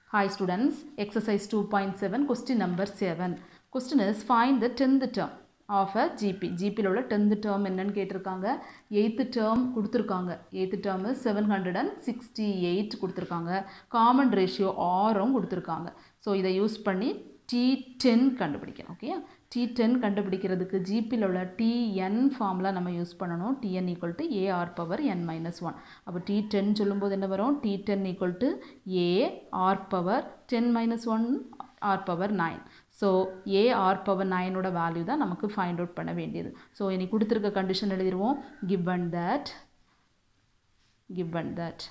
Hi students, exercise 2.7, question number 7. Question is find the 10th term of a GP. GPயில் உள்ள 10th term என்னன்னு கேட்டிருக்காங்க 8th term கொடுத்துருக்காங்க 8th term seven hundred and sixty eight கொடுத்துருக்காங்க common ratio ஆறும் கொடுத்துருக்காங்க so இதை use பண்ணி T ten கண்டுபிடிக்கணும் ஓகே டி டென் கண்டுபிடிக்கிறதுக்கு ஜிபியில் உள்ள டிஎன் ஃபார்முலா நம்ம யூஸ் பண்ணணும் TN equal to AR power N minus one அப்போ டி டென் சொல்லும்போது என்ன வரும் T ten equal to A R power ten minus one R power nine so A R power நைனோட வேல்யூ தான் நமக்கு find out பண்ண வேண்டியது ஸோ இனி கொடுத்துருக்க கண்டிஷன் எழுதிடுவோம் given that given that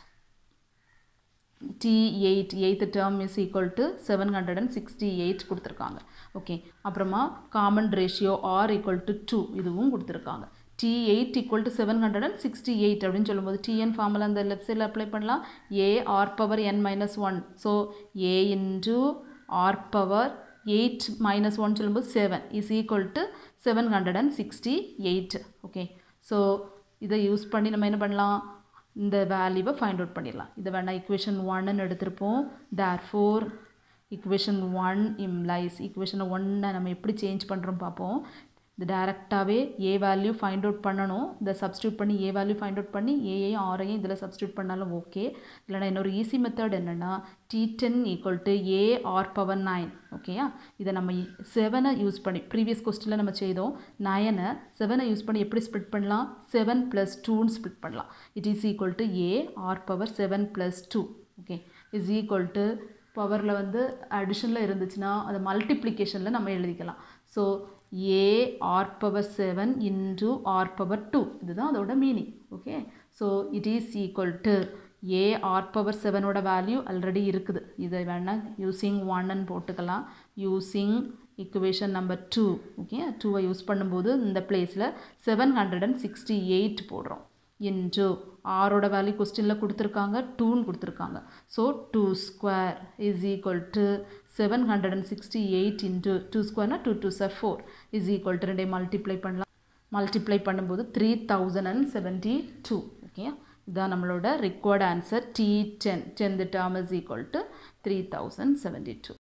T eight eighth term is equal to seven hundred and sixty eight கொடுத்துருக்காங்க okay அப்புறமா common ratio R equal to two இதுவும் கொடுத்துருக்காங்க T eight equal to seven hundred and sixty eight அப்படின்னு சொல்லும்போது TN formula அந்த left சைடில் apply பண்ணலாம் A R power N minus one so A into R power eight minus one சொல்லும்போது seven is equal to seven hundred and sixty eight okay so இதை use பண்ணி நம்ம என்ன பண்ணலாம் இந்த வேல்யூவை ஃபைண்ட் அவுட் பண்ணிடலாம் இதை வேணால் இக்குவேஷன் ஒன்னு எடுத்திருப்போம் therefore equation one implies இக்குவேஷனை ஒன்னை நம்ம எப்படி சேஞ்ச் பண்ணுறோம் பார்ப்போம் இது டேரெக்டாகவே ஏ வேல்யூ ஃபைண்ட் அவுட் பண்ணணும் இதை சப்ஸ்டியூட் பண்ணி ஏ வேல்யூ ஃபைண்ட் அவுட் பண்ணி ஏஐயும் ஆரையும் இதில் சப்ஸ்டியூட் பண்ணாலும் ஓகே இல்லைனா இன்னொரு ஈஸி மெத்தட் என்னென்னா T ten equal to A R power nine ஓகேயா இதை நம்ம செவனை யூஸ் பண்ணி ப்ரீவியஸ் கொஸ்டினில் நம்ம செய்தோம் நயனை செவனை யூஸ் பண்ணி எப்படி ஸ்ப்ளிட் பண்ணலாம் செவன் ப்ளஸ் டூன்னு ஸ்ப்ளிட் பண்ணலாம் it is equal to A R power seven plus two okay is equal to பவரில் வந்து அடிஷனில் இருந்துச்சுன்னா அதை மல்டிப்ளிகேஷனில் நம்ம எழுதிக்கலாம் so A R power seven into R power two இதுதான் அதோட meaning okay so it is equal to A R power செவனோட வேல்யூ ஆல்ரெடி இருக்குது இதை வேணால் யூஸிங் ஒன்னு போட்டுக்கலாம் using equation number two okay டூவை யூஸ் பண்ணும்போது இந்த பிளேஸில் seven hundred and sixty eight போடுறோம் இன்டூ ஆரோட வேல்யூ கொஸ்டினில் கொடுத்துருக்காங்க டூன்னு கொடுத்துருக்காங்க so two square is equal to seven hundred and sixty eight into two ஸ்கொயர்னா two twos are four is equal to ரெண்டே மல்டிப்ளை பண்ணலாம் மல்டிப்ளை பண்ணும்போது three thousand and seventy two okay இதுதான் நம்மளோட required answer T ten tenth term is equal to three thousand seventy two